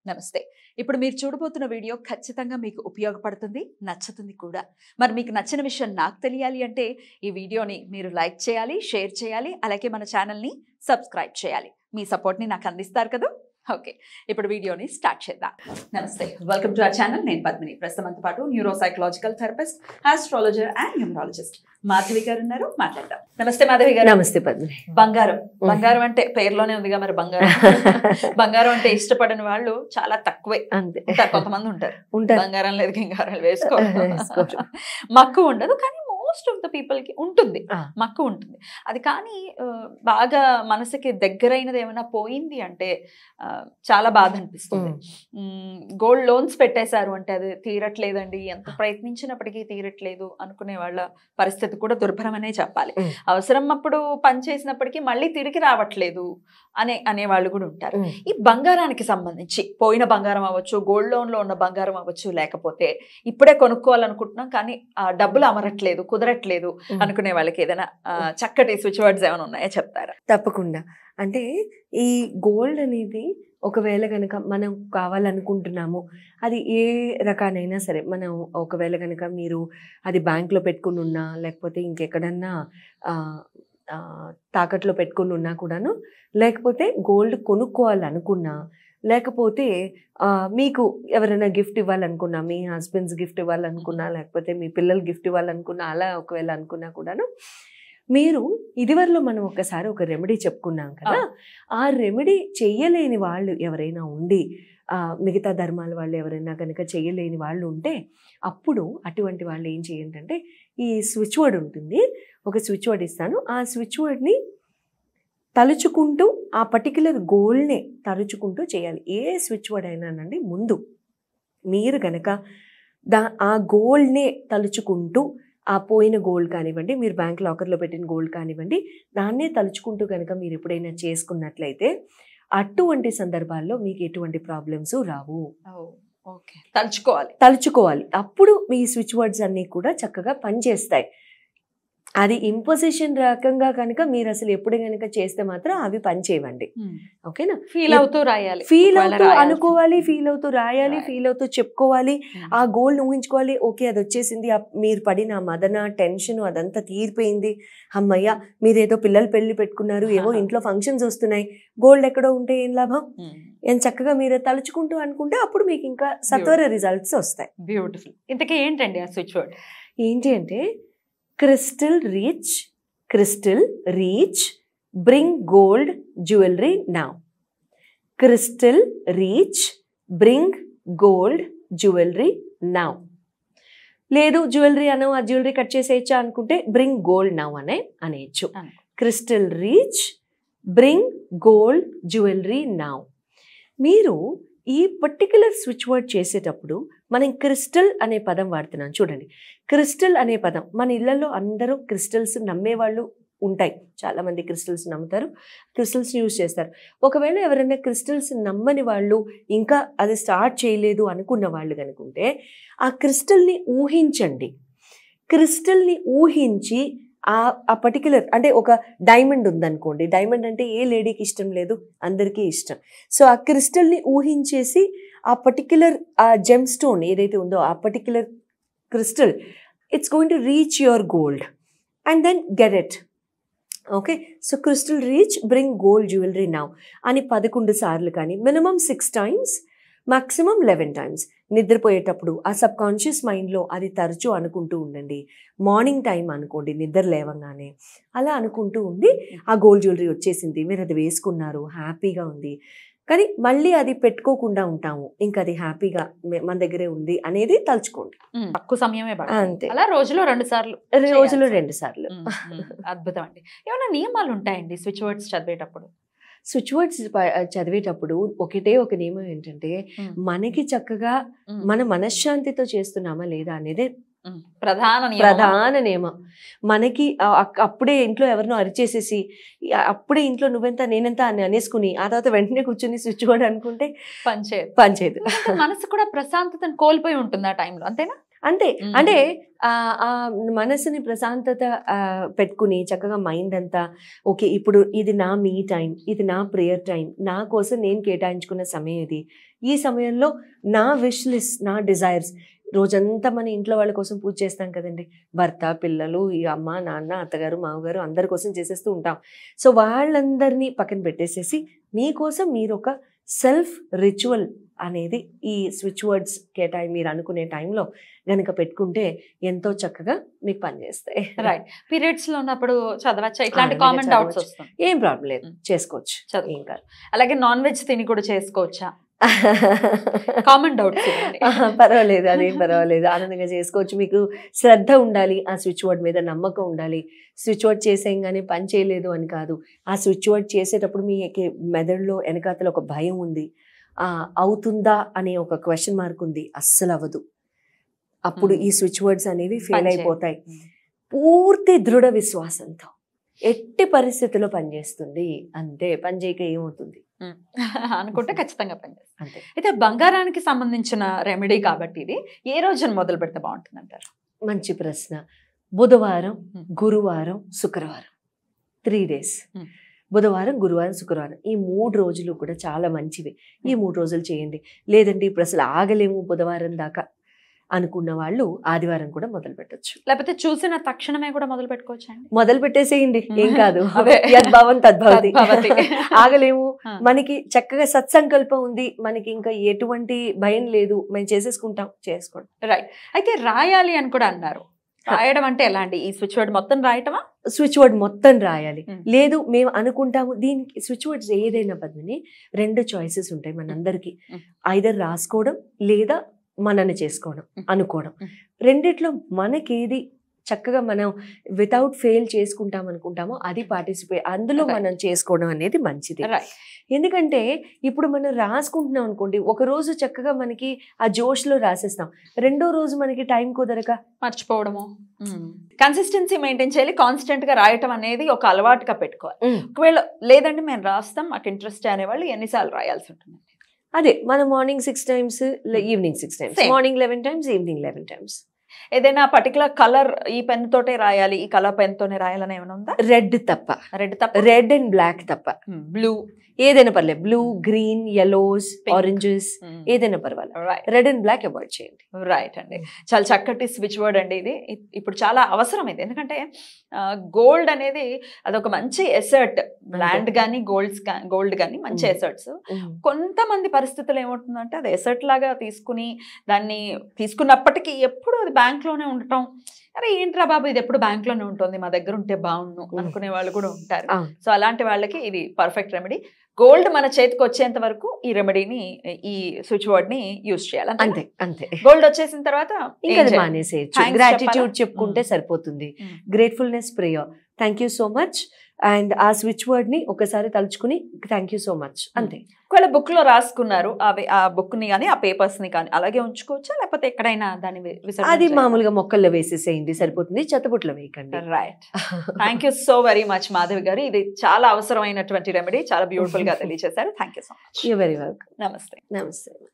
నమస్తే ఇప్పుడు మీరు చూడబోతున్న వీడియో ఖచ్చితంగా మీకు ఉపయోగపడుతుంది నచ్చుతుంది కూడా మరి మీకు నచ్చిన విషయం నాకు తెలియాలి అంటే ఈ వీడియోని మీరు లైక్ చేయాలి షేర్ చేయాలి అలాగే మన ఛానల్ని సబ్స్క్రైబ్ చేయాలి మీ సపోర్ట్ని నాకు అందిస్తారు కదా ఓకే ఇప్పుడు వీడియోని స్టార్ట్ చేద్దాం నమస్తే వెల్కమ్ టు అవర్ ఛానల్ నేను పద్మిని ప్రస్తుతంతో పాటు neuro psychological therapist astrologer and numerologist Madhavi garu ఉన్నారు మాట్లాడదాం నమస్తే మాధవి గారు నమస్తే పద్మిని బంగారం బంగారం అంటే పేరులోనే ఉందిగా మరి బంగారం బంగారం అంటే ఇష్టపడని వాళ్ళు చాలా తక్కువే అంతే ఉంటారు కొంతమంది ఉంటారు ఉంటారు బంగారం లేదు గింగారం వేసుకో వేసుకోరు. మక్కువ ఉండదు కానీ మోస్ట్ ఆఫ్ ద పీపుల్ కి ఉంటుంది ఆ. మక్కువ ఉంటుంది అది కానీ ఆ, బాగా మనసుకి దగ్గరైనది ఏమైనా పోయింది అంటే ఆ, చాలా బాధ అనిపిస్తుంది ఉమ్. గోల్డ్ లోన్స్ పెట్టేశారు అంటే అది తీరట్లేదండి ఎంత ప్రయత్నించినప్పటికీ తీరట్లేదు అనుకునే వాళ్ళ పరిస్థితి కూడా దుర్భరమనే చెప్పాలి ఉమ్. అవసరం అప్పుడు పని చేసినప్పటికీ మళ్ళీ తిరిగి రావట్లేదు అనే అనే వాళ్ళు కూడా ఉంటారు ఉమ్. ఈ బంగారానికి సంబంధించి పోయిన బంగారం అవ్వచ్చు గోల్డ్ లోన్ లో ఉన్న బంగారం అవ్వచ్చు లేకపోతే ఇప్పుడే కొనుక్కోవాలనుకుంటున్నాం కానీ ఆ డబ్బులు అమరట్లేదు కుదరట్లేదు ఉమ్. అనుకునే వాళ్ళకి ఏదైనా ఆ, చక్కటి స్విచ్ వర్డ్స్ ఏమైనా ఉన్నాయో చెప్తారా తప్పకుండా అంటే ఈ గోల్డ్ అనేది ఒకవేళ కనుక మనం కావాలనుకుంటున్నాము అది ఏ రకానైనా సరే మనం ఒకవేళ కనుక మీరు అది బ్యాంక్లో పెట్టుకుని ఉన్నా లేకపోతే ఇంకెక్కడన్నా ఆ, ఆ, తాకట్లో పెట్టుకుని ఉన్నా కూడాను లేకపోతే గోల్డ్ కొనుక్కోవాలనుకున్నా లేకపోతే ఆ, మీకు ఎవరైనా గిఫ్ట్ ఇవ్వాలనుకున్నా మీ హస్బెండ్స్ గిఫ్ట్ ఇవ్వాలనుకున్నా లేకపోతే మీ పిల్లలు గిఫ్ట్ ఇవ్వాలనుకున్నా అలా ఒకవేళ అనుకున్నా కూడాను మీరు ఇదివరలో మనం ఒకసారి ఒక రెమెడీ చెప్పుకున్నాం కదా ఆ రెమెడీ చెయ్యలేని వాళ్ళు ఎవరైనా ఉండి ఆ, మిగతా ధర్మాల వాళ్ళు ఎవరైనా కనుక చెయ్యలేని వాళ్ళు ఉంటే అప్పుడు అటువంటి వాళ్ళు ఏం చేయండి అంటే ఈ స్విచ్ వర్డ్ ఉంటుంది ఒక స్విచ్ వర్డ్ ఇస్తాను ఆ స్విచ్ వర్డ్ని తలుచుకుంటూ ఆ పర్టికులర్ గోల్నే తలుచుకుంటూ చేయాలి ఏ స్విచ్ వర్డ్ అయినానండి ముందు మీరు గనక దా ఆ గోల్డ్నే తలుచుకుంటూ ఆ పోయిన గోల్డ్ కానివ్వండి మీరు బ్యాంక్ లాకర్లో పెట్టిన గోల్డ్ కానివ్వండి దాన్నే తలుచుకుంటూ కనుక మీరు ఎప్పుడైనా చేసుకున్నట్లయితే అటువంటి సందర్భాల్లో మీకు ఎటువంటి ప్రాబ్లమ్స్ రావు ఓకే తలుచుకోవాలి తలుచుకోవాలి అప్పుడు మీ స్విచ్ వర్డ్స్ అన్నీ కూడా చక్కగా పనిచేస్తాయి అది ఇంపోజిషన్ రకంగా కనుక మీరు అసలు ఎప్పుడు కనుక చేస్తే మాత్రం అవి పనిచేయవండి ఓకేనా ఫీల్ అవుతూ రాయాలి ఫీల్ ఒకవేళ అవుతూ రాయాల్సి- అనుకోవాలి ఫీల్ అవుతూ రాయాలి రాయాలి. ఫీల్ అవుతూ చెప్పుకోవాలి ఉమ్. ఆ గోల్డ్ ఊహించుకోవాలి ఓకే అది వచ్చేసింది ఆ మీరు పడిన ఆ మదన టెన్షన్ అదంతా తీరిపోయింది అమ్మయ్య మీరు ఏదో పిల్లలు పెళ్లి పెట్టుకున్నారు ఏవో ఇంట్లో ఫంక్షన్స్ వస్తున్నాయి గోల్డ్ ఎక్కడో ఉంటే ఏం లాభం ఉమ్. ఏం చక్కగా మీరు తలుచుకుంటూ అనుకుంటే అప్పుడు మీకు ఇంకా సత్వర రిజల్ట్స్ వస్తాయి బ్యూటిఫుల్ ఇంతకీ ఏంటండి ఆ స్విచ్ వర్డ్ ఏంటి అంటే crystal reach crystal reach bring gold jewellery now crystal reach bring gold jewellery now లేదు జ్యువెలరీ అను ఆ జ్యువెలరీ కట్ చేసేయచ్చా అనుకుంటే బ్రింగ్ గోల్డ్ నౌ అనే అనేయచ్చు అను. Crystal reach bring gold jewellery now మీరు ఈ పర్టికులర్ స్విచ్ వర్డ్ చేసేటప్పుడు మనం క్రిస్టల్ అనే పదం వాడుతున్నాం చూడండి క్రిస్టల్ అనే పదం మన ఇళ్లలో అందరూ క్రిస్టల్స్ నమ్మేవాళ్ళు ఉంటాయి చాలా మంది క్రిస్టల్స్ నమ్ముతారు క్రిస్టల్స్ యూజ్ చేస్తారు ఒకవేళ ఎవరైనా క్రిస్టల్స్ నమ్మని వాళ్ళు ఇంకా అది స్టార్ట్ చేయలేదు అనుకున్న వాళ్ళు కనుకుంటే ఆ క్రిస్టల్ని ఊహించండి క్రిస్టల్ని ఊహించి ఆ ఆ పర్టికులర్ అంటే ఒక డైమండ్ ఉందనుకోండి డైమండ్ అంటే ఏ లేడీకి ఇష్టం లేదు అందరికీ ఇష్టం సో ఆ క్రిస్టల్ని ఊహించేసి ఆ పర్టికులర్ ఆ జెమ్ స్టోన్ ఏదైతే ఉందో ఆ particular crystal it's going to reach your gold and then get it okay so crystal reach bring gold jewellery now అని పదకొండు సార్లు కానీ minimum six times maximum eleven times నిద్రపోయేటప్పుడు ఆ సబ్ కాన్షియస్ మైండ్లో అది తరచూ అనుకుంటూ ఉండండి మార్నింగ్ టైం అనుకోండి నిద్ర లేవగానే అలా అనుకుంటూ ఉండి ఆ గోల్డ్ జ్యువెలరీ వచ్చేసింది మీరు అది వేసుకున్నారు హ్యాపీగా ఉంది కానీ మళ్ళీ అది పెట్టుకోకుండా ఉంటాము ఇంకా అది హ్యాపీగా మే- మన దగ్గరే ఉంది అనేది తలుచుకోండి ఉమ్. తక్కువ సమయమే పడుతుంది అంతే అలా రోజులో రెండు సార్లు రోజులో చేయాల్సి. రెండు సార్లు ఉమ్, ఉమ్. అద్భుతం అండి ఏమైనా నియమాలు ఉంటాయండి స్విచ్ వర్డ్స్ చదివేటప్పుడు స్విచ్ వర్డ్స్ చదివేటప్పుడు ఒకటే ఒక నియమం ఏంటంటే ఉమ్. మనకి చక్కగా ఉమ్. మన మనశ్శాంతితో చేస్తున్నామా లేదా అనేది ఉమ్. ప్రధాన నియమం. ప్రధాన నియమం మనకి ఆ- అక్- అప్పుడే ఇంట్లో ఎవరినో అరిచేసేసి ఆ- అప్పుడే ఇంట్లో నువ్వెంత నేనెంత అని అనేసుకుని ఆ తర్వాత వెంటనే కూర్చొని స్విచ్ వర్డ్ అనుకుంటే పనిచేయదు పనిచేయదు అంటే మనసు కూడా ప్రశాంతతను కోల్పోయి ఉంటుంది ఆ టైంలో అంతేనా అంతే మ్మ్. అంటే ఆ ఆ మనసుని ప్రశాంతత ఆ, పెట్టుకుని చక్కగా మైండ్ అంతా ఓకే ఇప్పుడు ఇది నా మీ టైం ఇది నా ప్రేయర్ టైం నా కోసం నేను కేటాయించుకున్న సమయం ఇది ఈ సమయంలో నా విష్ లిస్ట్ నా డిజైర్స్ రోజంతా మన ఇంట్లో వాళ్ళ కోసం పూజ చేస్తాం కదండి భర్త పిల్లలు ఈ అమ్మ నాన్న అత్తగారు మామగారు అందరి కోసం చేసేస్తూ ఉంటాం సో వాళ్ళందరినీ పక్కన పెట్టేసేసి మీకోసం మీరు ఒక సెల్ఫ్ రిచువల్ అనేది ఈ స్విచ్ వర్డ్స్ కేటాయి మీరు అనుకునే టైంలో గనుక పెట్టుకుంటే ఎంతో చక్కగా మీకు పనిచేస్తాయి రైట్ పీరియడ్స్ లో ఉన్నప్పుడు చదవచ్చా ఇట్లాంటి ఆ, కామన్ డౌట్స్ చదవచ్చు. వస్తుంది ఏం ప్రాబ్లం లేదు మ్. చేసుకోవచ్చు చదువు. ఏం కాదు అలాగే నాన్ వెజ్ తిని కూడా చేసుకోవచ్చా కామన్ డౌట్స్ ఆహా, పర్వాలేదు అదేం పర్వాలేదు ఆనందంగా చేసుకోవచ్చు మీకు శ్రద్ధ ఉండాలి ఆ స్విచ్ వర్డ్ మీద నమ్మకం ఉండాలి స్విచ్ వర్డ్ చేసేయంగానే పని చేయలేదు అని కాదు ఆ స్విచ్ వర్డ్ చేసేటప్పుడు మీ ఎకే- మెదడులో వెనకాతల ఒక భయం ఉంది ఆ అవుతుందా అనే ఒక క్వశ్చన్ మార్క్ ఉంది అస్సలు అవ్వదు అప్పుడు Hmm. ఈ స్విచ్ వర్డ్స్ అనేవి ఫెయిల్ పనిచేయవు. అయిపోతాయి పూర్తి దృఢ విశ్వాసంతో ఎట్టి పరిస్థితిలో పనిచేస్తుంది అంతే పని చేయక ఏమవుతుంది అనుకుంటే ఖచ్చితంగా పనిచేస్తుంది అంతే అయితే బంగారానికి సంబంధించిన రెమెడీ కాబట్టి ఇది ఏ రోజున మొదలు పెడితే బాగుంటుంది అంటారు మంచి ప్రశ్న బుధవారం Hmm. గురువారం శుక్రవారం త్రీ డేస్ Hmm. బుధవారం గురువారం శుక్రవారం ఈ మూడు రోజులు కూడా చాలా మంచివి ఈ మూడు రోజులు చేయండి లేదంటే ఇప్పుడు అసలు ఆగలేము బుధవారం దాకా అనుకున్న వాళ్ళు ఆదివారం కూడా మొదలు పెట్టచ్చు లేకపోతే చూసిన తక్షణమే కూడా మొదలు పెట్టుకోవచ్చా అండి మొదలు పెట్టేసేయండి ఏం కాదు అదే. యద్భావం తద్భవతి తద్భవతి. ఆగలేము ఆ. మనకి చక్కగా సత్సంకల్పం ఉంది మనకి ఇంకా ఎటువంటి భయం లేదు మేము చేసేసుకుంటాం చేసుకోండి రైట్ అయితే రాయాలి అని కూడా అన్నారు రాయడం అంటే ఎలాంటి ఈ స్విచ్ వర్డ్ మొత్తం రాయటమా స్విచ్ వర్డ్ మొత్తం రాయాలి Hmm. లేదు మేము అనుకుంటాము దీనికి స్విచ్ వర్డ్స్ ఏదైనా పద్మిని రెండు చాయిసెస్ ఉంటాయి మనందరికీ Hmm. ఐదర్ రాసుకోవడం లేదా మనని చేసుకోవడం Hmm. అనుకోవడం Hmm. రెండిట్లో మనకేది చక్కగా మనం వితౌట్ ఫెయిల్ చేసుకుంటాం అనుకుంటామో అది పార్టిసిపేట్ అందులో Right. మనం చేసుకోవడం అనేది మంచిది రైట్ ఎందుకంటే ఇప్పుడు మనం రాసుకుంటున్నాం అనుకోండి ఒక రోజు చక్కగా మనకి ఆ జోష్లో రాసేస్తాం రెండో రోజు మనకి టైం కుదరక మర్చిపోవడము కన్సిస్టెన్సీ మెయింటైన్ చేయాలి కాన్స్టెంట్ గా రాయటం అనేది ఒక అలవాటుగా పెట్టుకోవాలి ఒకవేళ లేదండి మేము రాస్తాం మాకు ఇంట్రెస్ట్ అనేవాళ్ళు ఎన్నిసార్లు రాయాల్సి ఉంటుంది అదే మన morning six times evening six times Same. Morning eleven times evening eleven times ఏదైనా పర్టికులర్ కలర్ ఈ పెన్ తోటే రాయాలి ఈ కలర్ పెన్ తోనే రాయాలని ఏమైనా ఉందా రెడ్ తప్ప రెడ్ తప్ప రెడ్ అండ్ బ్లాక్ తప్ప బ్లూ ఏదైనా పర్లేదు blue green yellows Pink. Oranges ఏదైనా పర్వాలేదు right red and black avoid చేయండి రైట్ అండి చాలా చక్కటి స్విచ్ వర్డ్ అండి ఇది ఇప్- ఇప్పుడు చాలా అవసరం ఇది ఎందుకంటే గోల్డ్ అనేది అదొక మంచి ఎసర్ట్ ల్యాండ్ కానీ గోల్డ్స్ గోల్డ్ కానీ మంచి Mm. ఎసర్ట్స్ కొంతమంది పరిస్థితులు ఏమవుతుందంటే అది ఎసర్ట్ లాగా తీసుకుని దాన్ని తీసుకున్నప్పటికీ ఎప్పుడు అది బ్యాంక్ లోనే ఉండటం అరే ఏంట్రా బాబు ఇది ఎప్పుడు బ్యాంక్ లోనే ఉంటుంది మా దగ్గర ఉంటే బాగుండు Mm. అనుకునే వాళ్ళు కూడా ఉంటారు అవును. సో అలాంటి వాళ్ళకి ఇది పర్ఫెక్ట్ రెమెడీ గోల్డ్ మన చేతికి వచ్చేంత వరకు ఈ రెమెడీని ఈ స్విచ్ వర్డ్ ని యూజ్ చేయాలి అంతే అంతే గోల్డ్ వచ్చేసిన తర్వాత ఏం ఇంకా అది చేయాలి? మానేసేయచ్చు Thanks గ్రాటిట్యూడ్ చెప్పాలా? చెప్పుకుంటే Mm. సరిపోతుంది Mm. Gratefulness prayer thank you so much and ఆ స్విచ్ వర్డ్ ని ఒకసారి తలుచుకుని థ్యాంక్ యూ సో మచ్ అంతే ఒకవేళ బుక్ లో రాసుకున్నారు అవి ఆ బుక్ ని కానీ ఆ పేపర్స్ ని కానీ అలాగే ఉంచుకోవచ్చా లేకపోతే ఎక్కడైనా దాన్ని వి- విసర్జన అది చేయాలా? మామూలుగా మొక్కల్లో వేసేసేయండి సరిపోతుంది చెత్తబుట్లో వేయకండి right thank you so very much Madhavi garu ఇది చాలా అవసరమైనటువంటి రెమెడీ చాలా బ్యూటిఫుల్ గా తెలియజేశారు thank you so much you very welcome namaste నమస్తే